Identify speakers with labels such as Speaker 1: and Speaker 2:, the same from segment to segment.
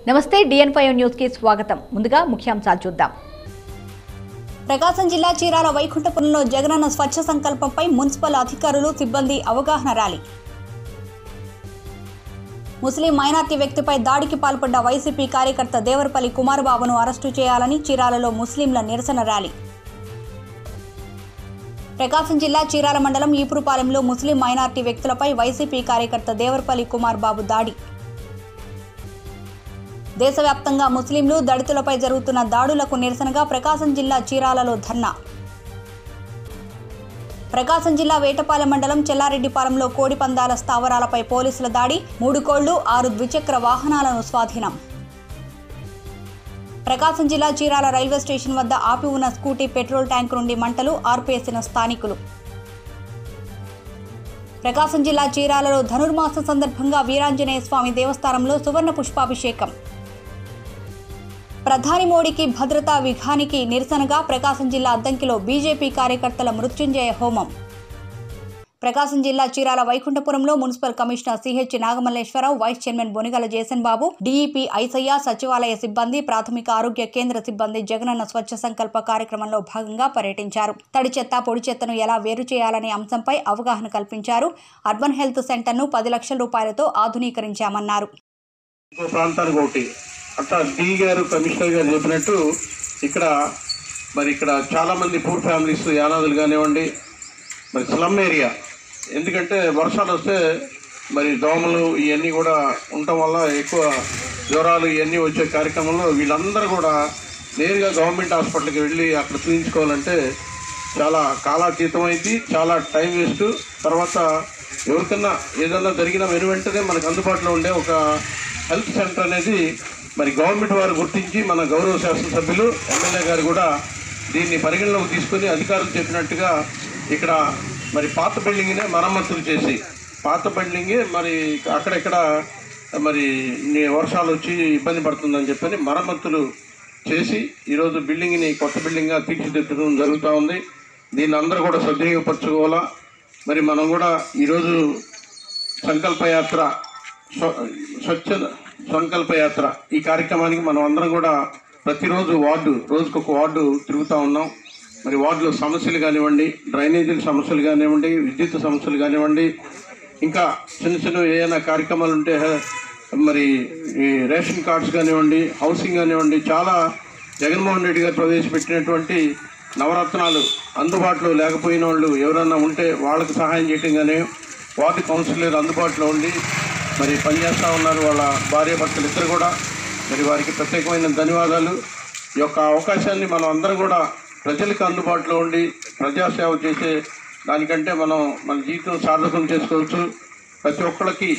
Speaker 1: నమస్తే డిఎన్ five news కి స్వాగతం ముందుగా ముఖ్యాంశాలు చూద్దాం
Speaker 2: ప్రకాశం జిల్లా చీరాల వైకుంఠపురంలో జగనన్న స్వచ్ఛ సంకల్పంపై మున్సిపల్ అధికారులు సిబ్బంది అవగాహన ర్యాలీ ముస్లిం మైనార్టీ వ్యక్తిపై దాడికి పాల్పడ్డ వైసీపీ కార్యకర్త దేవరపల్లి కుమారబాబును అరెస్టు చేయాలని చీరాలలో ముస్లింల నిరసన ర్యాలీ ప్రకాశం జిల్లా చీరాల మండలం ఈపురుపాలెంలో ముస్లిం మైనార్టీ వ్యక్తులపై వైసీపీ కార్యకర్త దేవరపల్లి కుమార్ బాబు దాడి దేశవ్యాప్తంగా ముస్లింలు దళితులపై జరుగుతున్న దాడులకు నిరసనగా ప్రకాశం జిల్లా చీరాలలో ధర్నా ప్రకాశం జిల్లా వేటపాలెం మండలం చెల్లారెడ్డిపాలెంలో కోడి పందాల స్థావరాలపై పోలీసుల దాడి మూడు కోళ్లు ఆరు ద్విచక్ర వాహనాలను స్వాధీనం ప్రకాశం జిల్లా చీరాల రైల్వే స్టేషన్ వద్ద ఆపి ఉన్న స్కూటీ పెట్రోల్ ట్యాంక్ నుండి మంటలు ఆర్పేసిన స్థానికులు ప్రకాశం జిల్లా చీరాలలో ధనుర్మాసం సందర్భంగా వీరాంజనేయ స్వామి దేవస్థానంలో సువర్ణ పుష్పాభిషేకం ప్రధాని మోడీకి భద్రతా విఘానికి నిరసనగా ప్రకాశం జిల్లా అద్దంకిలో బీజేపీ కార్యకర్తల మృత్యుంజయ హోమం ప్రకాశం జిల్లా చీరాల వైకుంఠపురంలో municipal commissioner CH Nagamalleswararao vice chairman Bonigala Jason Babu DEP Aisayya సచివాలయ సిబ్బంది ప్రాథమిక ఆరోగ్య కేంద్ర సిబ్బంది జగనన్న స్వచ్ఛ సంకల్ప కార్యక్రమంలో భాగంగా పర్యటించారు తడి చెత్త పొడి చెత్తను ఎలా వేరు చేయాలనే అంశంపై అవగాహన కల్పించారు అర్బన్ హెల్త్ సెంటర్ను పది లక్షల రూపాయలతో ఆధునీకరించామన్నారు
Speaker 3: ఇంకో ప్రాంతానికి ఒకటి అట్లా డి గారు కమిషనర్ గారు చెప్పినట్టు ఇక్కడ మరి ఇక్కడ చాలామంది పూర్ ఫ్యామిలీస్ యానాదులు కానివ్వండి మరి స్లమ్ ఏరియా ఎందుకంటే వర్షాలు వస్తే మరి దోమలు ఇవన్నీ కూడా ఉండటం వల్ల ఎక్కువ జ్వరాలు ఇవన్నీ వచ్చే కార్యక్రమంలో వీళ్ళందరూ కూడా నేరుగా గవర్నమెంట్ హాస్పిటల్కి వెళ్ళి అక్కడ చూపించుకోవాలంటే చాలా కాలాతీతం అయింది చాలా టైం వేస్ట్ తర్వాత ఎవరికన్నా ఏదన్నా జరిగిన వెను వెంటనే మనకు అందుబాటులో ఉండే ఒక హెల్త్ సెంటర్ అనేది మరి గవర్నమెంట్ వారు గుర్తించి మన గౌరవ శాసనసభ్యులు ఎమ్మెల్యే గారు కూడా దీన్ని పరిగణలోకి తీసుకొని అధికారులు చెప్పినట్టుగా ఇక్కడ మరి పాత బిల్డింగ్నే మరమ్మతులు చేసి పాత బిల్డింగే మరి అక్కడెక్కడ మరి ఇన్ని వర్షాలు వచ్చి ఇబ్బంది పడుతుందని చెప్పని మరమ్మతులు చేసి ఈరోజు బిల్డింగ్ని కొత్త బిల్డింగ్గా తీర్చిదిద్దడం జరుగుతూ ఉంది దీన్ని అందరూ కూడా సద్వినియోగపరచుకోవాలా మరి మనం కూడా ఈరోజు సంకల్పయాత్ర స్వ- స్వచ్ఛ సంకల్పయాత్ర ఈ కార్యక్రమానికి మనం అందరం కూడా ప్రతిరోజు వార్డు రోజుకొక వార్డు తిరుగుతూ ఉన్నాం మరి వార్డులో సమస్యలు కానివ్వండి డ్రైనేజీల సమస్యలు కానివ్వండి విద్యుత్ సమస్యలు కానివ్వండి ఇంకా చిన్న చిన్న ఏదైనా కార్యక్రమాలు ఉంటే హె- మరి ఈ రేషన్ కార్డ్స్ కానివ్వండి హౌసింగ్ కానివ్వండి చాలా జగన్మోహన్ రెడ్డి గారు ప్రవేశపెట్టినటువంటి నవరత్నాలు అందుబాటులో లేకపోయిన వాళ్ళు ఎవరన్నా ఉంటే వాళ్ళకి సహాయం చేయటం కానీ వార్డు కౌన్సిలర్ అందుబాటులో ఉండి మరి పనిచేస్తూ ఉన్నారు వాళ్ళ భార్య భర్తలు ఇద్దరు కూడా మరి వారికి ప్రత్యేకమైన ధన్యవాదాలు ఈ యొక్క అవకాశాన్ని మనం అందరం కూడా ప్రజలకు అందుబాటులో ఉండి ప్రజాసేవ చేసే దానికంటే మనం మన జీవితం సార్థకం చేసుకోవచ్చు ప్రతి ఒక్కళ్ళకి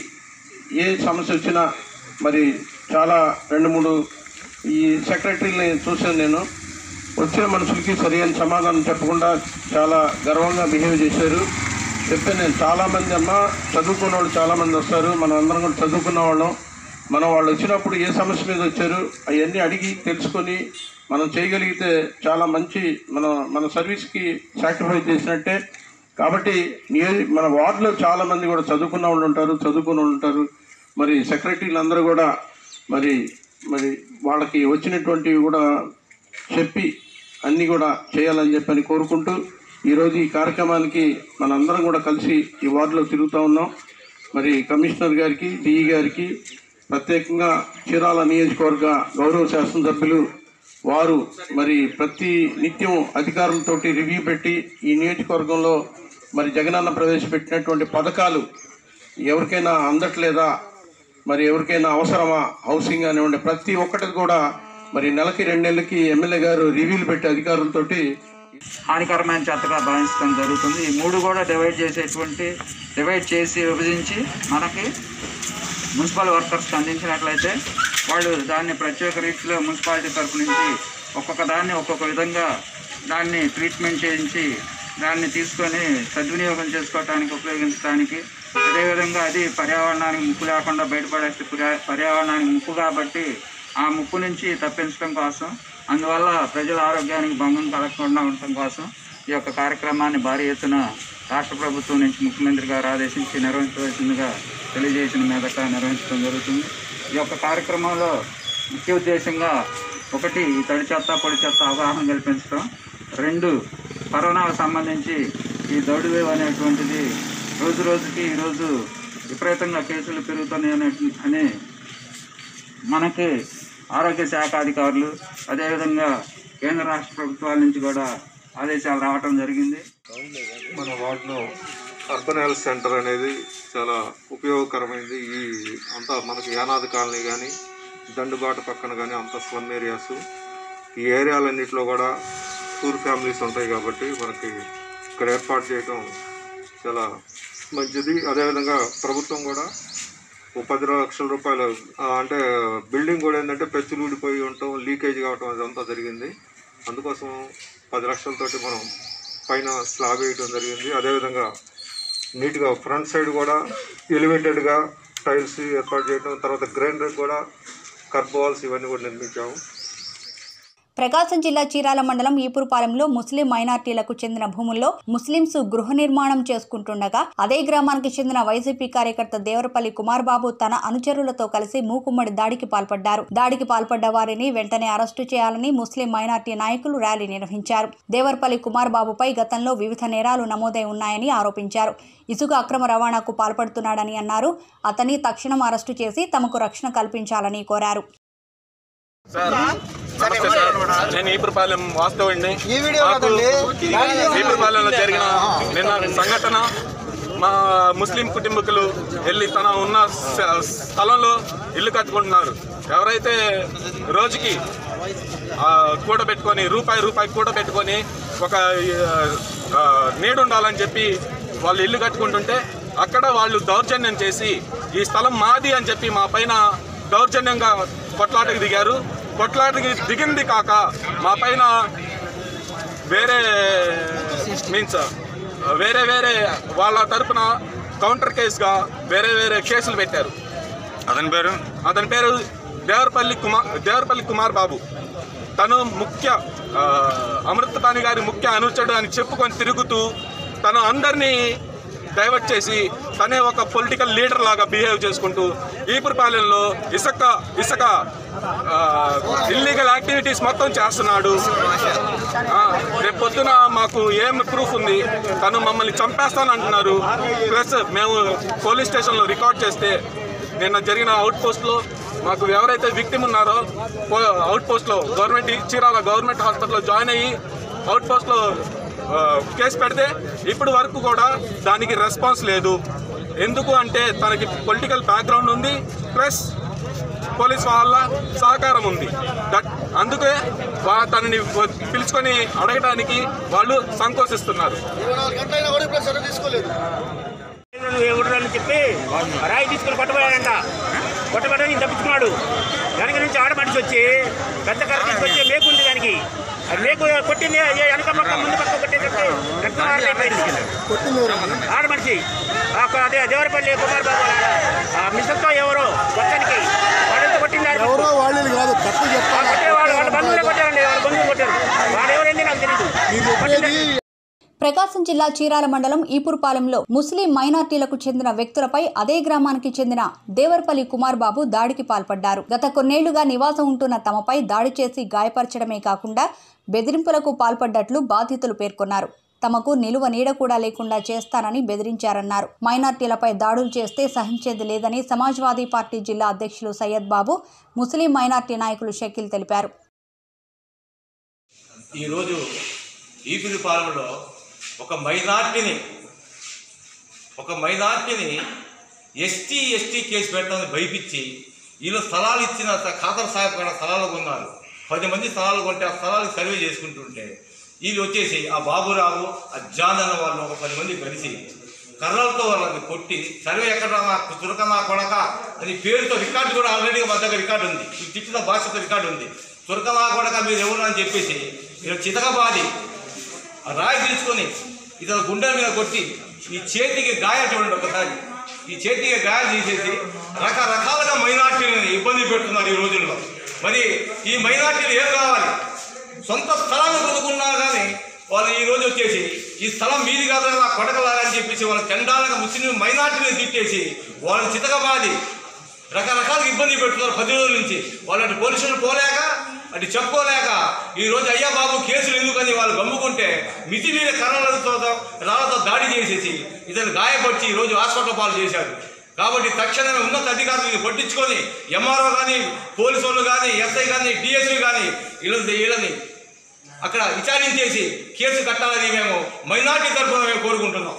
Speaker 3: ఏ సమస్య వచ్చినా మరి చాలా రెండు మూడు ఈ సెక్రటరీని చూశాను నేను వచ్చిన మనుషులకి సరైన సమాధానం చెప్పకుండా చాలా గర్వంగా బిహేవ్ చేశారు చెప్తే నేను చాలామంది అమ్మ చదువుకున్న వాళ్ళు చాలామంది వస్తారు మనం అందరం కూడా చదువుకున్న వాళ్ళం మనం వాళ్ళు వచ్చినప్పుడు ఏ సమస్య మీద వచ్చారు అవన్నీ అడిగి తెలుసుకొని మనం చేయగలిగితే చాలా మంచి మన మన సర్వీస్కి సాక్రిఫైస్ చేసినట్టే కాబట్టి నియోజ మన వార్డులో చాలా మంది కూడా చదువుకున్న వాళ్ళు ఉంటారు చదువుకున్న వాళ్ళు ఉంటారు మరి సెక్రటరీలు అందరూ కూడా మరి మరి వాళ్ళకి వచ్చినటువంటివి కూడా చెప్పి అన్నీ కూడా చేయాలని చెప్పని కోరుకుంటూ ఈరోజు ఈ కార్యక్రమానికి మనందరం కూడా కలిసి ఈ వార్డులో తిరుగుతూ ఉన్నాం మరి కమిషనర్ గారికి డిఈ గారికి ప్రత్యేకంగా చీరాల నియోజకవర్గ గౌరవ శాసనసభ్యులు వారు మరి ప్రతి నిత్యం అధికారులతో రివ్యూ పెట్టి ఈ నియోజకవర్గంలో మరి జగనన్న ప్రవేశపెట్టినటువంటి పథకాలు ఎవరికైనా అందట్లేదా మరి ఎవరికైనా అవసరమా హౌసింగ్ కానివ్వండి ప్రతి ఒక్కటి కూడా మరి నెలకి రెండు నెలలకి ఎమ్మెల్యే గారు రివ్యూలు పెట్టి అధికారులతోటి
Speaker 4: హానికరమైన చెత్తగా భావించడం జరుగుతుంది ఈ మూడు కూడా డివైడ్ చేసేటువంటి డివైడ్ చేసి విభజించి మనకి మున్సిపల్ వర్కర్స్కి అందించినట్లయితే వాళ్ళు దాన్ని ప్రత్యేక రీతిలో మున్సిపాలిటీ తరపు నుంచి ఒక్కొక్క దాన్ని ఒక్కొక్క విధంగా దాన్ని ట్రీట్మెంట్ చేయించి దాన్ని తీసుకొని సద్వినియోగం చేసుకోవటానికి ఉపయోగించడానికి అదేవిధంగా అది పర్యావరణానికి ముప్పు లేకుండా బయటపడేస్తే పర్యా- పర్యావరణానికి ముప్పు కాబట్టి ఆ ముప్పు నుంచి తప్పించడం కోసం అందువల్ల ప్రజల ఆరోగ్యానికి భంగం కలగకుండా ఉండటం కోసం ఈ యొక్క కార్యక్రమాన్ని భారీ ఎత్తున రాష్ట్ర ప్రభుత్వం నుంచి ముఖ్యమంత్రి గారు ఆదేశించి నిర్వహించవలసిందిగా తెలియజేసిన మీదట నిర్వహించడం జరుగుతుంది ఈ యొక్క కార్యక్రమంలో ముఖ్య ఉద్దేశంగా ఒకటి ఈ తడి చెత్త పొడి చెత్త అవగాహన కల్పించడం రెండు కరోనాకు సంబంధించి ఈ దౌడు వేవ్ అనేటువంటిది రోజు రోజుకి ఈరోజు విపరీతంగా కేసులు పెరుగుతున్నాయి అనే అని మనకి ఆరోగ్య శాఖ అధికారులు అదేవిధంగా కేంద్ర రాష్ట్ర ప్రభుత్వాల నుంచి కూడా ఆదేశాలు రావటం జరిగింది
Speaker 5: మన వార్డులో అర్బన్ హెల్త్ సెంటర్ అనేది చాలా ఉపయోగకరమైనది ఈ అంతా మనకి యానాది కాలనీ కానీ దండుబాట పక్కన కానీ అంత స్లమ్ ఏరియాస్ ఈ ఏరియాలన్నింటిలో కూడా టూర్ ఫ్యామిలీస్ ఉంటాయి కాబట్టి మనకి ఇక్కడ ఏర్పాటు చేయటం చాలా మంచిది అదేవిధంగా ప్రభుత్వం కూడా ఓ పది లక్షల రూపాయలు ఆ, అంటే బిల్డింగ్ కూడా ఏంటంటే పెచ్చులు ఊడిపోయి ఉండటం లీకేజ్ కావటం అదంతా జరిగింది అందుకోసం పది లక్షలతోటి మనం పైన స్లాబ్ వేయటం జరిగింది అదేవిధంగా నీట్గా ఫ్రంట్ సైడ్ కూడా ఎలివేటెడ్గా టైల్స్ ఏర్పాటు చేయడం తర్వాత గ్రైండర్ కూడా కర్బ్ వాల్స్ ఇవన్నీ కూడా నిర్మించాము
Speaker 2: ప్రకాశం జిల్లా చీరాల మండలం ఈపురపాలెంలో ముస్లిం మైనార్టీలకు చెందిన భూముల్లో ముస్లింస్ గృహ నిర్మాణం చేసుకుంటుండగా అదే గ్రామానికి చెందిన వైసీపీ కార్యకర్త దేవరపల్లి కుమార్ బాబు తన అనుచరులతో కలిసి మూకుమ్మడి దాడికి పాల్పడ్డారు దాడికి పాల్పడ్డ వారిని వెంటనే అరెస్టు చేయాలని ముస్లిం మైనార్టీ నాయకులు ర్యాలీ నిర్వహించారు దేవరపల్లి కుమార్ బాబుపై గతంలో వివిధ నేరాలు నమోదై ఉన్నాయని ఆరోపించారు ఇసుక అక్రమ రవాణాకు పాల్పడుతున్నాడని అన్నారు అతన్ని తక్షణం అరెస్టు చేసి తమకు రక్షణ కల్పించాలని కోరారు
Speaker 6: సార్ నమస్తే సార్ నేను ఈపురపాలెం వాస్తవండి
Speaker 7: ఈ వీడియో
Speaker 6: మాకు
Speaker 7: కాదండి.
Speaker 6: ఈపురపాలెంలో జరిగిన నిన్న సంఘటన మా ముస్లిం కుటుంబకులు వెళ్ళి తన ఉన్న స- స్థలంలో ఇల్లు కట్టుకుంటున్నారు ఎవరైతే రోజుకి ఆ, కూడబెట్టుకొని రూపాయి రూపాయి కూడబెట్టుకొని ఒక ఆ, నీడు ఉండాలని చెప్పి వాళ్ళు ఇల్లు కట్టుకుంటుంటే అక్కడ వాళ్ళు దౌర్జన్యం చేసి ఈ స్థలం మాది అని చెప్పి మా పైన దౌర్జన్యంగా కొట్లాటకు దిగారు కొట్లాటకి దిగింది కాక మా పైన వేరే మీన్స్ వేరే వేరే వాళ్ళ తరపున కౌంటర్ కేసుగా వేరే వేరే కేసులు పెట్టారు అతని పేరు అతని పేరు దేవరపల్లి కుమార్ దేవరపల్లి కుమార్ బాబు తను ముఖ్య ఆ, అమృతపాణి గారి ముఖ్య అనుచరుడు అని చెప్పుకొని తిరుగుతూ తను అందరినీ డైవర్ట్ చేసి తనే ఒక పొలిటికల్ లీడర్ లాగా బిహేవ్ చేసుకుంటూ ఈపురపాలెంలో ఇసుక ఇసుక ఇల్లీగల్ యాక్టివిటీస్ మొత్తం చేస్తున్నాడు ఆ, రేపు పొద్దున మాకు ఏం ప్రూఫ్ ఉంది తను మమ్మల్ని చంపేస్తానంటున్నారు ప్లస్ మేము పోలీస్ స్టేషన్లో రికార్డ్ చేస్తే నిన్న జరిగిన అవుట్ పోస్ట్లో మాకు ఎవరైతే విక్టిమ్ ఉన్నారో అవుట్ పోస్ట్లో గవర్నమెంట్ చీరాల గవర్నమెంట్ హాస్పిటల్లో జాయిన్ అయ్యి అవుట్ పోస్ట్లో ఆ, కేసు పెడితే ఇప్పటి వరకు కూడా దానికి రెస్పాన్స్ లేదు ఎందుకు అంటే తనకి పొలిటికల్ బ్యాక్గ్రౌండ్ ఉంది ప్లస్ పోలీస్ వాళ్ళ సహకారం ఉంది దట్ అందుకే వా- తనని పిలుచుకొని అడగడానికి వాళ్ళు సంకోచిస్తున్నారు
Speaker 8: ఎవడని చెప్పి రాయి తీసుకుని కొట్టబోయాడంట కొట్టబడి తప్పించుకున్నాడు వెనక నుంచి ఆడ మనిషి వచ్చి పెద్ద కర్ర తీసుకొచ్చి మేకు ఉంది దానికి అది మేకు కొట్టింది అది వెనక పక్క ముందు పక్క కొట్టేసరికి రక్తం ఆడలేకపోయింది ఆడ మనిషి ఆ కొ- అదే దేవరపల్లి కుమార్ బాబు ఆ మిస్సెస్తో ఎవరో కొట్టడానికి వాడంతా కొట్టింది ఆడ
Speaker 7: ఎవరో వాళ్ళు కాదు తప్పు
Speaker 8: ఆ
Speaker 7: చెప్పాలి
Speaker 8: కొట్టే వాళ్ళు వాళ్ళ బంధువులే కొట్టారండి వాళ్ళ బంధువులు కొట్టారు వాడు ఎవరైంది నాకు తెలియదు
Speaker 7: మీరు చెప్పేది
Speaker 2: ప్రకాశం జిల్లా చీరాల మండలం ఈపురపాలెంలో ముస్లిం మైనార్టీలకు చెందిన వ్యక్తులపై అదే గ్రామానికి చెందిన దేవరపల్లి కుమార్ బాబు దాడికి పాల్పడ్డారు గత కొన్నేళ్లుగా నివాసం ఉంటున్న తమపై దాడి చేసి గాయపరచడమే కాకుండా బెదిరింపులకు పాల్పడ్డట్లు బాధితులు పేర్కొన్నారు తమకు నిలువ నీడ కూడా లేకుండా చేస్తానని బెదిరించారన్నారు మైనార్టీలపై దాడులు చేస్తే సహించేది లేదని సమాజ్వాదీ పార్టీ జిల్లా అధ్యక్షులు సయ్యద్ బాబు ముస్లిం మైనార్టీ నాయకులు షకీల్ తెలిపారు
Speaker 9: ఈరోజు ఈపిరి పాలనలో ఒక మైనార్టీని ఒక మైనార్టీని ఎస్టీ ఎస్టీ కేసు పెడతామని భయపించి వీళ్ళు స్థలాలు ఇచ్చిన స- ఖాతర్ సాహెబ్ కూడా స్థలాలు కొన్నారు పది మంది స్థలాలు కొంటే ఆ స్థలాలు సర్వే చేసుకుంటుంటే వీళ్ళు వచ్చేసి ఆ బాబురావు ఆ జాన్ అన్న వాళ్ళు ఒక పది మంది కలిసి కర్రలతో వాళ్ళని కొట్టి సర్వే ఎక్కడ తురకమా కొడక అని పేరుతో రికార్డు కూడా ఆల్రెడీ మా దగ్గర రికార్డు ఉంది ఈ తిట్టిన భాషతో రికార్డు ఉంది తురకమా కొడక మీరు ఎవరు అని చెప్పేసి వీళ్ళు చితకబాది ఆ రాయి తీసుకొని ఇతను గుండెల మీద కొట్టి ఈ చేతికి గాయాలు చూడండి ఒకసారి ఈ చేతికి గాయాలు తీసేసి రకరకాలుగా మైనార్టీలను ఇబ్బంది పెడుతున్నారు ఈ రోజుల్లో మరి ఈ మైనార్టీలు ఏం కావాలి సొంత స్థలాన్ని కొనుక్కున్నా కానీ వాళ్ళు ఈ రోజు వచ్చేసి ఈ స్థలం మీది కాదు నా కొడకలాగా అని చెప్పేసి వాళ్ళ చండాలంగా ముస్లిం మైనార్టీని తిట్టేసి వాళ్ళని చితకబాది రకరకాల ఇబ్బంది పెడుతున్నారు పది రోజుల నుంచి వాళ్ళంటి పోలీసులు పోలేక అటు చెప్పుకోలేక ఈ రోజు అయ్యా బాబు కేసులు ఎందుకని వాళ్ళు గమ్ముకుంటే మితి మీద కర్రలతో రాళ్లతో దాడి చేసేసి ఇతను గాయపరిచి ఈ రోజు హాస్పిటల్ పాలు చేశారు కాబట్టి తక్షణమే ఉన్నత అధికారులు ఇది పట్టించుకొని ఎంఆర్ఓ కానీ పోలీసు వాళ్ళు కానీ ఎస్ఐ కానీ డిఎస్పీ కానీ వీళ్ళని వీళ్ళని అక్కడ విచారించేసి కేసు కట్టాలని మేము మైనార్టీ తరఫున మేము కోరుకుంటున్నాం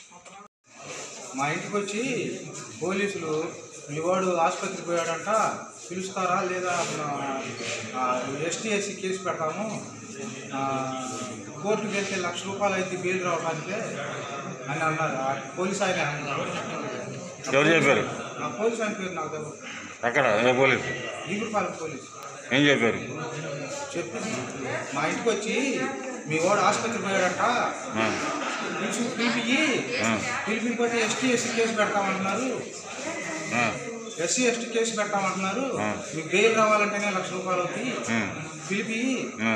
Speaker 10: మా ఇంటికి వచ్చి పోలీసులు మీ వాడు ఆసుపత్రికి పోయాడంట పిలుస్తారా లేదా ఎస్టీ ఎస్సీ కేసు పెడతాము ఆ, కోర్టుకు వెళ్తే లక్ష రూపాయలు అయితే బెయిల్ రావడానికి అని అన్నారు ఆ పోలీస్ ఆయన అన్నారు.
Speaker 11: ఎవరు చెప్పారు
Speaker 10: ఆ పోలీస్ ఆయన పేరు నాకు తెలియదు
Speaker 11: ఎక్కడ ఏ పోలీసు
Speaker 10: ఈగురుపాలెం పోలీస్
Speaker 11: ఏం చెప్పారు
Speaker 10: చెప్పి మా ఇంటికి వచ్చి మీ వాడు ఆసుపత్రికి పోయాడంట
Speaker 11: ఆ,
Speaker 10: పిలిచి పిలిపి
Speaker 11: ఆ.
Speaker 10: పిలిపిపోతే ఎస్టీ ఎస్సీ కేసు పెడతామంటున్నారు
Speaker 11: ఆ,
Speaker 10: ఎస్సీ ఎస్టీ కేసు పెట్టామంటున్నారు
Speaker 11: ఆ.
Speaker 10: మీకు బెయిల్ రావాలంటేనే లక్ష రూపాయలు అవుతాయి
Speaker 11: ఉమ్,
Speaker 10: పిలిపి
Speaker 11: ఆ.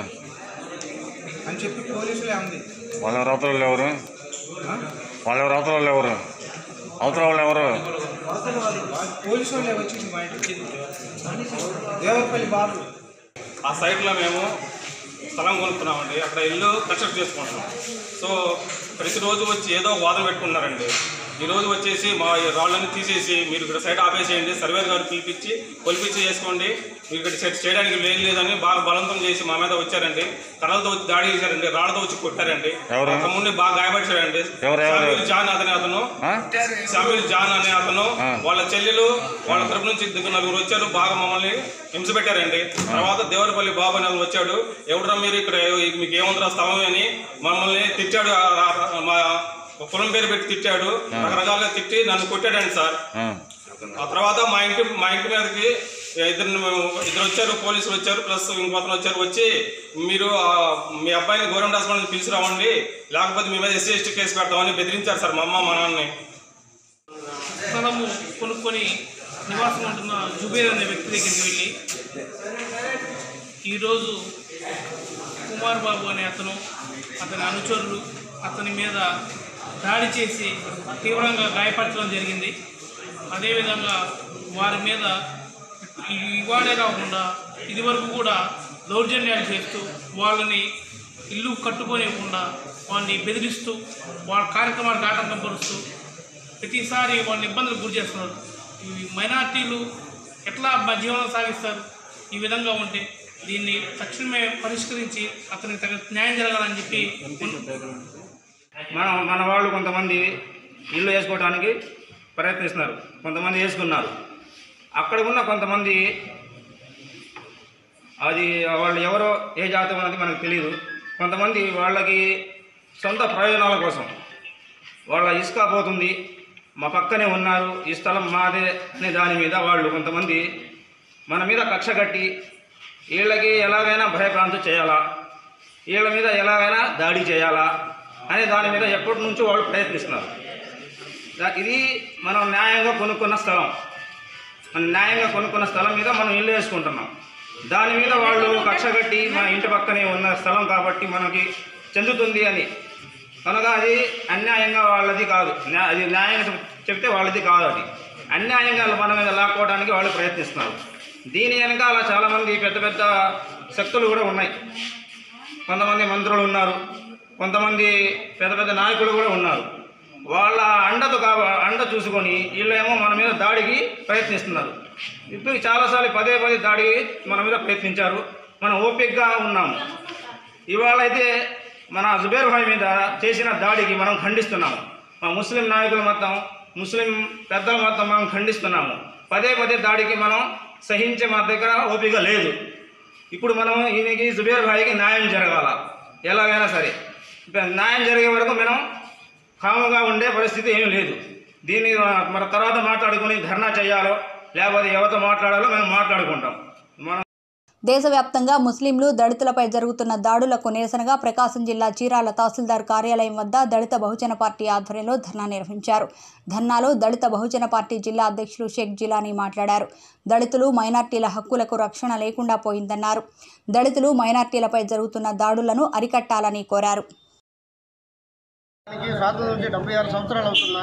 Speaker 10: అని చెప్పి పోలీసులే ఉంది
Speaker 11: వాళ్ళ అవతల వాళ్ళు ఎవరు
Speaker 10: ఆ?
Speaker 11: వాళ్ళ ఎవరు అవతల వాళ్ళు ఎవరు అవతల వాళ్ళు ఎవరు
Speaker 10: అవతల వాళ్ళు వాళ్ళు పోలీసు వాళ్ళే వచ్చింది మా ఇంటికి దేవరపల్లి బాబు
Speaker 12: ఆ సైట్లో మేము స్థలం కొనుక్కున్నామండి అక్కడ ఇల్లు కన్స్ట్రక్ట్ చేసుకుంటున్నాం సో ప్రతిరోజు వచ్చి ఏదో ఒక వాదన పెట్టుకున్నారండి ఈ రోజు వచ్చేసి మా ఈ రాళ్ళని తీసేసి మీరు ఇక్కడ సైట్ ఆపేసేయండి సర్వేర్ గారు పిలిపించి కొలిపించి చేసుకోండి మీరు ఇక్కడ సెట్ చేయడానికి లేదు లేదని బాగా బలవంతం చేసి మా మీద వచ్చారండి కర్రలతో వచ్చి దాడి చేశారండి రాళ్ళతో వచ్చి కొట్టారండి
Speaker 11: ఎవరు?
Speaker 12: మా తమ్ముడిని బాగా గాయపరిచారండి
Speaker 11: ఎవరు, ఎవరు?
Speaker 12: శామ్యూల్ జాన్ అతని అతను
Speaker 11: ఆ?
Speaker 12: శామ్యూల్ జాన్ అనే అతను
Speaker 11: ఆ.
Speaker 12: వాళ్ళ చెల్లెలు వాళ్ళ తరపు నుంచి ఇద్దరు నలుగురు వచ్చారు బాగా మమ్మల్ని హింస పెట్టారండి తర్వాత దేవరపల్లి బాబు అని అతను వచ్చాడు ఎవడరా మీరు ఇక్కడ మీకు ఏముందిరా స్థలం అని మమ్మల్ని తిట్టాడు ఆ- ఆ- మా కులం పేరు పెట్టి తిట్టాడు రకరకాలుగా తిట్టి నన్ను కొట్టాడండి సార్
Speaker 11: ఆ,
Speaker 12: ఆ తర్వాత మా ఇంటి మా ఇంటి మీదకి ఇద్దరు ఇద్దరు వచ్చారు పోలీసులు వచ్చారు ప్లస్ ఇంకో అతను వచ్చారు వచ్చి మీరు ఆ, మీ అబ్బాయిని గవర్నమెంట్ హాస్పిటల్ పిలిచి రావండి లేకపోతే మీ మీద ఎస్సీ ఎస్టీ కేసు పెడతామని బెదిరించారు సార్ మా అమ్మ మా నాన్నని
Speaker 13: స్థలము కొనుక్కొని నివాసం ఉంటున్న జుబేర్ అనే వ్యక్తి దగ్గరికి వెళ్ళి ఈరోజు కుమార్ బాబు అనే అతను అతని అనుచరులు అతని మీద దాడి చేసి తీవ్రంగా గాయపరచడం జరిగింది అదేవిధంగా వారి మీద ఇవాడే కాకుండా ఇదివరకు కూడా దౌర్జన్యాలు చేస్తూ వాళ్ళని ఇల్లు కట్టుకోనివ్వకుండా వాళ్ళని బెదిరిస్తూ వాళ్ళ కార్యక్రమాలకు ఆటంకం పరుస్తూ ప్రతిసారి వాళ్ళని ఇబ్బందులకు గురి చేస్తున్నారు ఈ మైనార్టీలు ఎట్లా మా జీవనం సాగిస్తారు ఈ విధంగా ఉంటే దీన్ని తక్షణమే పరిష్కరించి అతనికి తగిన న్యాయం జరగాలని చెప్పి
Speaker 8: మన మన వాళ్ళు కొంతమంది ఇల్లు వేసుకోవడానికి ప్రయత్నిస్తున్నారు కొంతమంది వేసుకున్నారు అక్కడ ఉన్న కొంతమంది అది వాళ్ళు ఎవరో ఏ జాతం అన్నది మనకు తెలియదు కొంతమంది వాళ్ళకి సొంత ప్రయోజనాల కోసం వాళ్ళ ఇసుక పోతుంది మా పక్కనే ఉన్నారు ఈ స్థలం మాదే అనే దాని మీద వాళ్ళు కొంతమంది మన మీద కక్ష కట్టి వీళ్ళకి ఎలాగైనా భయప్రాంతం చేయాలా వీళ్ళ మీద ఎలాగైనా దాడి చేయాలా అనే దాని మీద ఎప్పటి నుంచో వాళ్ళు ప్రయత్నిస్తున్నారు దా- ఇది మనం న్యాయంగా కొనుక్కున్న స్థలం మనం న్యాయంగా కొనుక్కున్న స్థలం మీద మనం ఇల్లు వేసుకుంటున్నాం దాని మీద వాళ్ళు కక్ష కట్టి మా ఇంటి పక్కనే ఉన్న స్థలం కాబట్టి మనకి చెందుతుంది అని కనుక అది అన్యాయంగా వాళ్ళది కాదు న్యా- అది న్యాయంగా చెప్- చెప్తే వాళ్ళది కాదు అది అన్యాయంగా మన మీద లాక్కోవడానికి వాళ్ళు ప్రయత్నిస్తున్నారు దీని వెనకాల చాలామంది పెద్ద పెద్ద శక్తులు కూడా ఉన్నాయి కొంతమంది మంత్రులు ఉన్నారు కొంతమంది పెద్ద పెద్ద నాయకులు కూడా ఉన్నారు వాళ్ళ అండతో కా అండ చూసుకొని వీళ్ళేమో మన మీద దాడికి ప్రయత్నిస్తున్నారు ఇప్పుడు చాలాసార్లు పదే పదే దాడికి మన మీద ప్రయత్నించారు మనం ఓపికగా ఉన్నాము ఇవాళ అయితే మన జుబేర్ భాయ్ మీద చేసిన దాడికి మనం ఖండిస్తున్నాము మా ముస్లిం నాయకులు మొత్తం ముస్లిం పెద్దలు మొత్తం మనం ఖండిస్తున్నాము పదే పదే దాడికి మనం సహించే మా దగ్గర ఓపిక లేదు ఇప్పుడు మనం ఈయనకి జుబేర్ భాయ్కి న్యాయం జరగాల ఎలాగైనా సరే ఇప్పుడు న్యాయం జరిగే వరకు మనం కాముగా ఉండే పరిస్థితి ఏమీ లేదు దీన్ని మన తర్వాత మాట్లాడుకొని ధర్నా చేయాలో లేకపోతే ఎవరితో మాట్లాడాలో మేము మాట్లాడుకుంటాం మనం
Speaker 2: దేశవ్యాప్తంగా ముస్లింలు దళితులపై జరుగుతున్న దాడులకు నిరసనగా ప్రకాశం జిల్లా చీరాల తహసీల్దార్ కార్యాలయం వద్ద దళిత బహుజన పార్టీ ఆధ్వర్యంలో ధర్నా నిర్వహించారు ధర్నాలో దళిత బహుజన పార్టీ జిల్లా అధ్యక్షులు షేక్ జిలానీ మాట్లాడారు దళితులు మైనార్టీల హక్కులకు రక్షణ లేకుండా పోయిందన్నారు దళితులు మైనార్టీలపై జరుగుతున్న దాడులను అరికట్టాలని కోరారు
Speaker 14: స్వాతంత్రం వచ్చి డెబ్బై ఆరు సంవత్సరాలు అవుతున్నా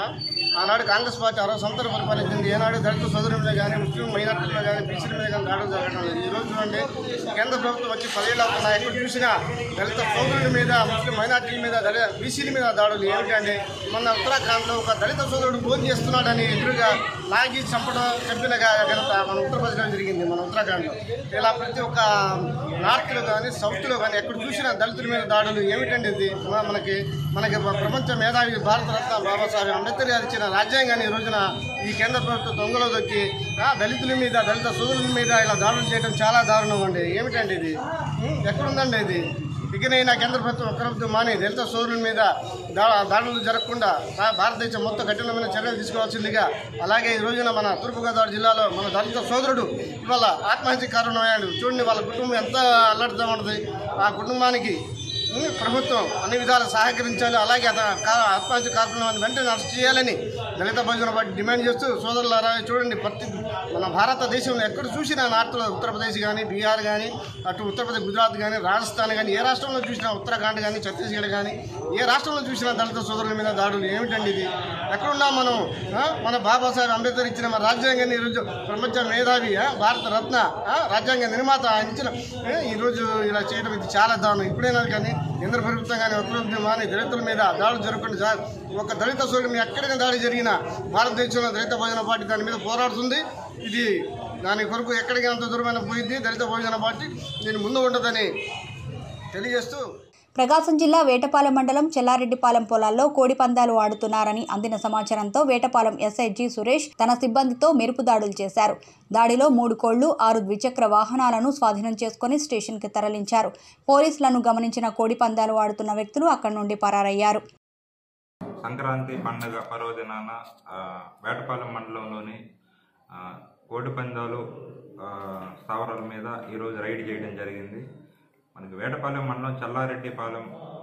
Speaker 14: ఆనాడు కాంగ్రెస్ పార్టీ అరవై సంవత్సరాలు పరిపాలించింది ఏనాడు దళిత సోదరుల మీద కానీ ముస్లిం మైనార్టీల మీద కానీ బీసీల మీద కానీ దాడులు జరగడం లేదు ఈ రోజు చూడండి కేంద్ర ప్రభుత్వం వచ్చి పదేళ్ళు అవుతున్నా ఎక్కడ చూసినా దళిత సోదరుల మీద ముస్లిం మైనార్టీల మీద దళిత బీసీల మీద దాడులు ఏమిటంటే మొన్న ఉత్తరాఖండ్లో ఒక దళిత సోదరుడు భోజనం చేస్తున్నాడని ఎదురుగా లాగి చంపడం చంపిన ఘ- ఘనత మన ఉత్తరప్రదేశ్లో జరిగింది మన ఉత్తరాఖండ్లో ఇలా ప్రతి ఒక్క నార్త్లో కానీ సౌత్లో కానీ ఎక్కడ చూసినా దళితుల మీద దాడులు ఏమిటండి ఇది మన- మనకి మనకి ప్రపంచ మేధావి భారతరత్న బాబాసాహెబ్ అంబేద్కర్ గారు ఇచ్చిన రాజ్యాంగాన్ని ఈ రోజున ఈ కేంద్ర ప్రభుత్వం దొంగలో దొక్కి ఆ, దళితుల మీద దళిత సోదరుల మీద ఇలా దాడులు చేయడం చాలా దారుణం అండి ఏమిటండి ఇది ఉం? ఎక్కడుందండి ఇది ఇకనైనా కేంద్ర ప్రభుత్వం ప్రభుత్వం మాని దళిత సోదరుల మీద దా దాడులు జరగకుండా భా- భారతదేశం మొత్తం కఠినమైన చర్యలు తీసుకోవాల్సిందిగా అలాగే ఈ రోజున మన తూర్పుగోదావరి జిల్లాలో మన దళిత సోదరుడు ఇవాళ ఆత్మహత్య కారణమయ్యాడు చూడండి వాళ్ళ కుటుంబం ఎంత అల్లడితో ఉన్నది ఆ కుటుంబానికి ఉం, ప్రభుత్వం అన్ని విధాలు సహకరించాలి అలాగే అతను కా- ఆత్మహత్య కారణం వెంటనే అరెస్ట్ చేయాలని దళిత భోజన పార్టీ డిమాండ్ చేస్తూ సోదరులారా చూడండి ప్రతి మన భారతదేశంలో ఎక్కడ చూసినా నార్త్లో ఉత్తరప్రదేశ్ కానీ బీహార్ కానీ అటు ఉత్తరప్రదేశ్ గుజరాత్ కానీ రాజస్థాన్ కానీ ఏ రాష్ట్రంలో చూసినా ఉత్తరాఖండ్ కానీ ఛత్తీస్గఢ్ కానీ ఏ రాష్ట్రంలో చూసినా దళిత సోదరుల మీద దాడులు ఏమిటండి ఇది ఎక్కడున్నా మనం ఆ, మన బాబాసాహెబ్ అంబేద్కర్ ఇచ్చిన మన రాజ్యాంగాన్ని ఈరోజు ప్రపంచ మేధావి ఆ, భారత రత్న ఆ, రాజ్యాంగ నిర్మాత ఆయన ఇచ్చిన ఏ, ఈరోజు ఇలా చేయడం ఇది చాలా దారుణం ఇప్పుడైనా కానీ కేంద్ర ప్రభుత్వం కానీ ఉత్తర మాని దళితుల మీద దాడులు జరగకుండా జా- ఒక దళిత సోదరుల మీద ఎక్కడికి దాడి జరిగినా భారతదేశంలో దళిత భోజన పార్టీ దాని మీద పోరాడుతుంది ఇది దాని కొరకు ఎక్కడికి అంత దూరమైన పోయింది దళిత భోజన పార్టీ దీని ముందు ఉండదని తెలియజేస్తూ
Speaker 2: ప్రకాశం జిల్లా వేటపాలెం మండలం చెల్లారెడ్డిపాలెం పొలాల్లో కోడి పందాలు ఆడుతున్నారని అందిన సమాచారంతో వేటపాలెం ఎస్ఐ జి సురేష్ తన సిబ్బందితో మెరుపు దాడులు చేశారు దాడిలో మూడు కోళ్లు ఆరు ద్విచక్ర వాహనాలను స్వాధీనం చేసుకుని స్టేషన్కి తరలించారు పోలీసులను గమనించిన కోడి పందాలు ఆడుతున్న వ్యక్తులు అక్కడి నుండి పరారయ్యారు
Speaker 15: సంక్రాంతి పండగ పర్వదినాన ఆ, వేటపాలెం మండలంలోని ఆ, కోడి పందాలు ఆ, స్థావరాల మీద ఈరోజు రైడ్ చేయడం జరిగింది మనకి వేటపాలెం మండలం చల్లారెడ్డిపాలెం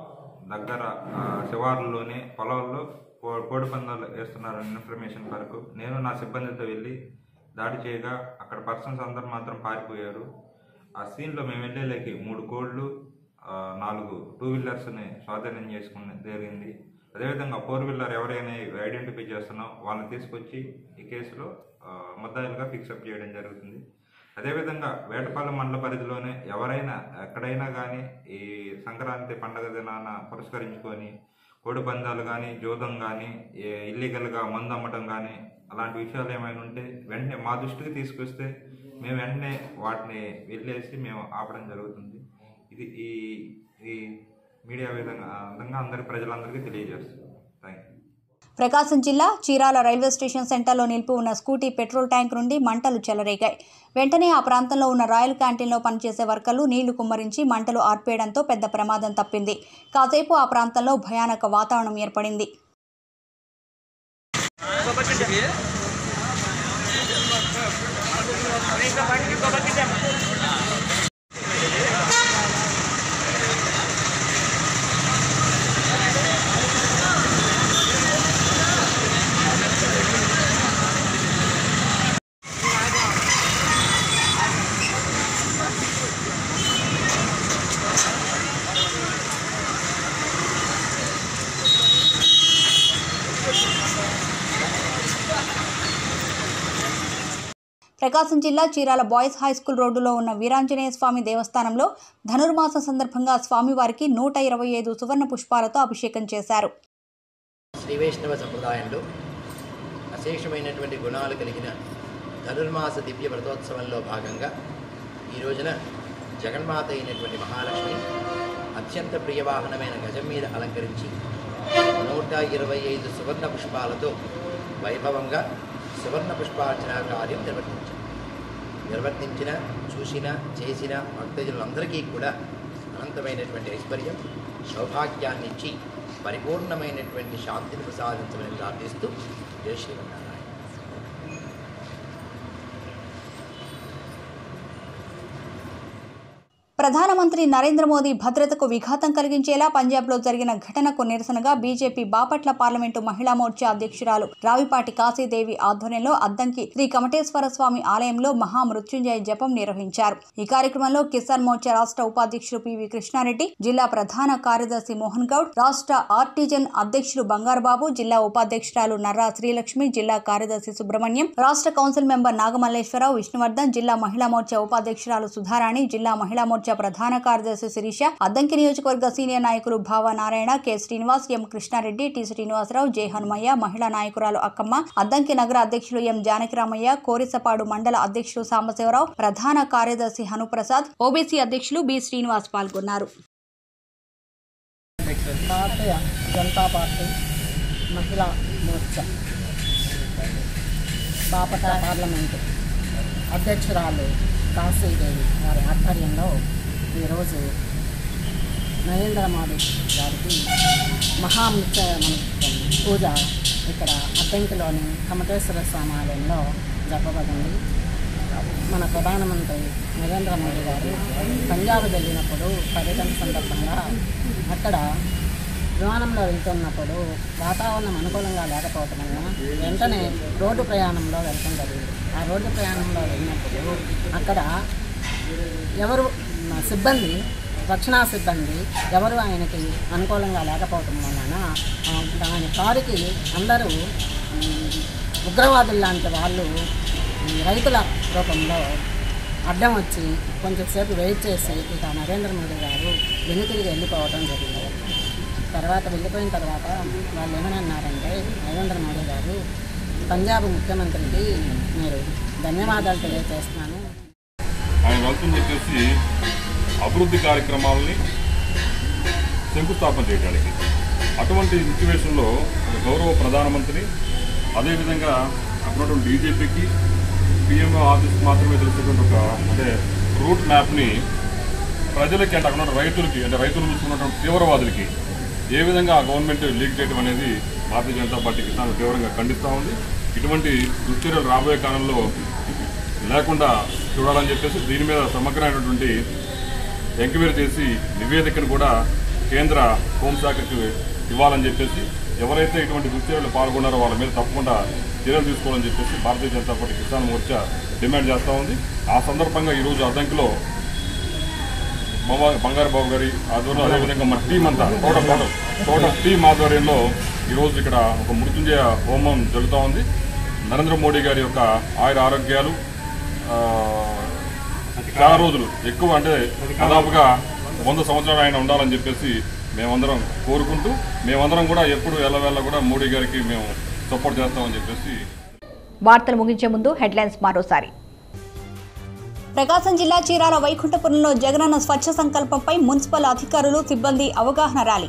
Speaker 15: దగ్గర ఆ, శివారులోని పొలాల్లో కో- కోడి పందాలు వేస్తున్నారని ఇన్ఫర్మేషన్ వరకు నేను నా సిబ్బందితో వెళ్ళి దాడి చేయగా అక్కడ పర్సన్స్ అందరూ మాత్రం పారిపోయారు ఆ సీన్లో మేము వెళ్ళేలేకి మూడు కోళ్ళు ఆ, నాలుగు టూ వీలర్స్ని స్వాధీనం చేసుకుని జరిగింది అదేవిధంగా ఫోర్ వీలర్ ఎవరైనా ఐడెంటిఫై చేస్తున్నాం వాళ్ళని తీసుకొచ్చి ఈ కేసులో ఆ, ముద్దాయిలుగా ఫిక్సప్ చేయడం జరుగుతుంది అదేవిధంగా వేటపాలెం మండల పరిధిలోనే ఎవరైనా ఎక్కడైనా కానీ ఈ సంక్రాంతి పండగ దినాన పురస్కరించుకొని కోడి పందాలు కానీ జూదం కానీ ఇల్లీగల్గా మందు అమ్మటం కానీ అలాంటి విషయాలు ఏమైనా ఉంటే వెంటనే మా దృష్టికి తీసుకొస్తే మేము వెంటనే వాటిని వెళ్ళేసి మేము ఆపడం జరుగుతుంది ఇది ఈ ఈ మీడియా విధంగా విధంగా అందరి ప్రజలందరికీ తెలియజేస్తున్నాం థ్యాంక్ యూ
Speaker 2: ప్రకాశం జిల్లా చీరాల రైల్వే స్టేషన్ సెంటర్లో నిలిపి ఉన్న స్కూటీ పెట్రోల్ ట్యాంక్ నుండి మంటలు చెలరేగాయి వెంటనే ఆ ప్రాంతంలో ఉన్న రాయల్ క్యాంటీన్లో పనిచేసే వర్కర్లు నీళ్లు కుమ్మరించి మంటలు ఆర్పేయడంతో పెద్ద ప్రమాదం తప్పింది కాసేపు ఆ ప్రాంతంలో భయానక వాతావరణం ఏర్పడింది ప్రకాశం జిల్లా చీరాల బాయ్స్ హై స్కూల్ రోడ్డులో ఉన్న వీరాంజనేయ స్వామి దేవస్థానంలో ధనుర్మాసం సందర్భంగా స్వామివారికి నూట ఇరవై ఐదు సువర్ణ పుష్పాలతో అభిషేకం చేశారు
Speaker 16: శ్రీ వైష్ణవ సంప్రదాయంలో అశేషమైనటువంటి గుణాలు కలిగిన ధనుర్మాస దివ్య వ్రతోత్సవంలో భాగంగా ఈ రోజున జగన్మాత అయినటువంటి మహాలక్ష్మి అత్యంత ప్రియవాహనమైన గజం మీద అలంకరించి నూట ఇరవై ఐదు సువర్ణ పుష్పాలతో వైభవంగా సువర్ణ పుష్పార్చన కార్యం నిర్వర్తించారు నిర్వర్తించిన చూసిన చేసిన భక్తజనులందరికీ కూడా అనంతమైనటువంటి ఐశ్వర్యం సౌభాగ్యాన్ని ఇచ్చి పరిపూర్ణమైనటువంటి శాంతిని ప్రసాదించమని ప్రార్థిస్తూ జయ శ్రీమన్నారాయణ
Speaker 2: ప్రధానమంత్రి నరేంద్ర మోదీ భద్రతకు విఘాతం కలిగించేలా పంజాబ్లో జరిగిన ఘటనకు నిరసనగా బీజేపీ బాపట్ల పార్లమెంటు మహిళా మోర్చా అధ్యక్షురాలు రావిపాటి కాశీదేవి ఆధ్వర్యంలో అద్దంకి శ్రీ కమటేశ్వర స్వామి ఆలయంలో మహామృత్యుంజయ జపం నిర్వహించారు ఈ కార్యక్రమంలో కిసాన్ మోర్చా రాష్ట్ర ఉపాధ్యక్షుడు పివి కృష్ణారెడ్డి జిల్లా ప్రధాన కార్యదర్శి మోహన్ గౌడ్ రాష్ట్ర ఆర్టిజన్ అధ్యక్షుడు బంగారుబాబు జిల్లా ఉపాధ్యక్షురాలు నర్రా శ్రీలక్ష్మి జిల్లా కార్యదర్శి సుబ్రహ్మణ్యం రాష్ట్ర కౌన్సిల్ మెంబర్ నాగమల్లేశ్వరరావు విష్ణువర్ధన్ జిల్లా మహిళా మోర్చా ఉపాధ్యక్షురాలు సుధారాణి జిల్లా మహిళా మోర్చా ప్రధాన కార్యదర్శి శిరీష అద్దంకి నియోజకవర్గ సీనియర్ నాయకులు Bhava Narayana K Srinivas M Krishnareddy T Srinivasarao J Hanumayya మహిళా నాయకురాలు అక్కమ్మ అద్దంకి నగర అధ్యక్షులు ఎం జానకిరామయ్య కోరిసపాడు మండల అధ్యక్షులు సాంబశివరావు ప్రధాన కార్యదర్శి హనుప్రసాద్ ఓబీసీ అధ్యక్షులు బి శ్రీనివాస్ పాల్గొన్నారు
Speaker 17: భారతీయ జనతా పార్టీ మహిళా మోర్చా బాపట పార్లమెంటు అధ్యక్షురాలు కాశీదేవి వారి ఆధ్వర్యంలో ఈరోజు నరేంద్ర మోడీ గారికి మహామృత్య పూజ ఇక్కడ అద్దంకిలోని కమటేశ్వర స్వామి ఆలయంలో జరపబడింది మన ప్రధానమంత్రి నరేంద్ర మోడీ గారు పంజాబ్ వెళ్ళినప్పుడు పర్యటన సందర్భంగా అక్కడ విమానంలో వెళ్తున్నప్పుడు వాతావరణం అనుకూలంగా లేకపోవటం వలన వెంటనే రోడ్డు ప్రయాణంలో వెళ్ళటం జరిగింది ఆ రోడ్డు ప్రయాణంలో వెళ్ళినప్పుడు అక్కడ ఎవరు మా సిబ్బంది రక్షణా సిబ్బంది ఎవరు ఆయనకి అనుకూలంగా లేకపోవటం వలన ఆ, దాని కారుకి అందరూ ఉమ్, ఉగ్రవాదులు లాంటి వాళ్ళు ఈ రైతుల రూపంలో అడ్డం వచ్చి కొంచెంసేపు వెయిట్ చేసి ఇక నరేంద్ర మోడీ గారు వెనుతిరిగి వెళ్ళిపోవడం జరిగింది తర్వాత వెళ్ళిపోయిన తర్వాత వాళ్ళు ఏమని అన్నారంటే నరేంద్ర మోడీ గారు పంజాబ్ ముఖ్యమంత్రికి మీరు ధన్యవాదాలు తెలియజేస్తున్నాను
Speaker 11: ఆయన వెళ్తుంది వచ్చేసి అభివృద్ధి కార్యక్రమాలని శంకుస్థాపన చేయడానికి అటువంటి సిచ్యువేషన్లో ఒక గౌరవ ప్రధానమంత్రి అదేవిధంగా అక్కడ బీజేపీకి పిఎంఓ ఆఫీస్కి మాత్రమే తెలిసినటువంటి ఒక అంటే రూట్ మ్యాప్ని ప్రజలకి అంటే అక్కడ ఉన్న రైతులకి అంటే రైతులు చూసుకున్నటువంటి తీవ్రవాదులకి ఏ విధంగా ఆ గవర్నమెంట్ లీక్ చేయడం అనేది భారతీయ జనతా పార్టీ కిసాన్ తీవ్రంగా ఖండిస్తూ ఉంది ఇటువంటి దుశ్చర్యలు రాబోయే కాలంలో లేకుండా చూడాలని చెప్పేసి దీని మీద సమగ్రమైనటువంటి ఎంక్వైరీ చేసి నివేదికను కూడా కేంద్ర హోంశాఖకు ఇవ్వాలని చెప్పేసి ఎవరైతే ఇటువంటి దుశ్చర్యలు పాల్గొన్నారో వాళ్ళ మీద తప్పకుండా చర్యలు తీసుకోవాలని చెప్పేసి భారతీయ జనతా పార్టీ కిసాన్ మోర్చా డిమాండ్ చేస్తూ ఉంది ఆ సందర్భంగా ఈరోజు అద్దంకిలో బాబా- బంగారు బాబు గారి ఆధ్వర్యంలో అదేవిధంగా మన టీం అంతా టోటల్ టోటల్ టోటల్ టీం ఆధ్వర్యంలో ఈరోజు ఇక్కడ ఒక మృత్యుంజయ హోమం జరుగుతూ ఉంది నరేంద్ర మోడీ గారి యొక్క ఆయుర ఆరోగ్యాలు ఆ, చాలా రోజులు ఎక్కువ అంటే దాదాపుగా వంద సంవత్సరాలు ఆయన ఉండాలని చెప్పేసి మేమందరం కోరుకుంటూ మేమందరం కూడా ఎప్పుడు ఎల్లవేళ కూడా మోడీ గారికి మేము సపోర్ట్ చేస్తామని చెప్పేసి
Speaker 1: వార్తలు ముగించే ముందు హెడ్లైన్స్ మరోసారి
Speaker 2: ప్రకాశం జిల్లా చీరాల వైకుంఠపురంలో జగనన్న స్వచ్ఛ సంకల్పంపై మున్సిపల్ అధికారులు సిబ్బంది అవగాహన ర్యాలీ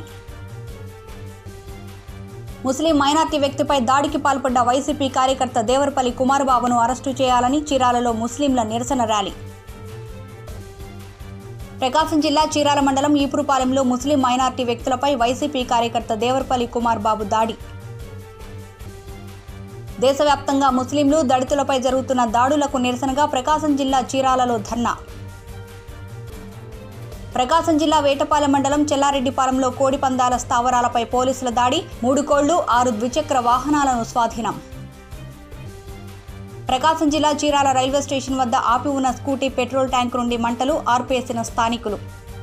Speaker 2: ముస్లిం మైనార్టీ వ్యక్తిపై దాడికి పాల్పడ్డ వైసీపీ కార్యకర్త దేవరపల్లి కుమారబాబును అరెస్టు చేయాలని చీరాలలో ముస్లింల నిరసన ర్యాలీ ప్రకాశం జిల్లా చీరాల మండలం ఈపురుపాలెంలో ముస్లిం మైనార్టీ వ్యక్తులపై వైసీపీ కార్యకర్త దేవరపల్లి కుమార్ బాబు దాడి దేశవ్యాప్తంగా ముస్లింలు దళితులపై జరుగుతున్న దాడులకు నిరసనగా ప్రకాశం జిల్లా చీరాలలో ధర్నా ప్రకాశం జిల్లా వేటపాలెం మండలం చెల్లారెడ్డిపాలెంలో కోడి పందాల స్థావరాలపై పోలీసుల దాడి మూడు కోళ్లు ఆరు ద్విచక్ర వాహనాలను స్వాధీనం ప్రకాశం జిల్లా చీరాల రైల్వే స్టేషన్ వద్ద ఆపి ఉన్న స్కూటీ పెట్రోల్ ట్యాంక్ నుండి మంటలు ఆర్పేసిన స్థానికులు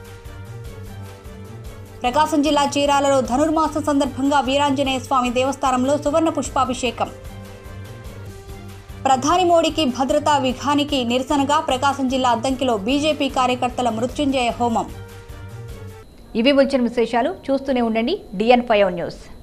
Speaker 2: ప్రకాశం జిల్లా చీరాలలో ధనుర్మాసం సందర్భంగా వీరాంజనేయ స్వామి దేవస్థానంలో సువర్ణ పుష్పాభిషేకం ప్రధాని మోడీకి భద్రతా విఘానికి నిరసనగా ప్రకాశం జిల్లా అద్దంకిలో బీజేపీ కార్యకర్తల మృత్యుంజయ హోమం
Speaker 1: ఇవి వచ్చిన విశేషాలు చూస్తూనే ఉండండి డిఎన్ ఫైవ్ న్యూస్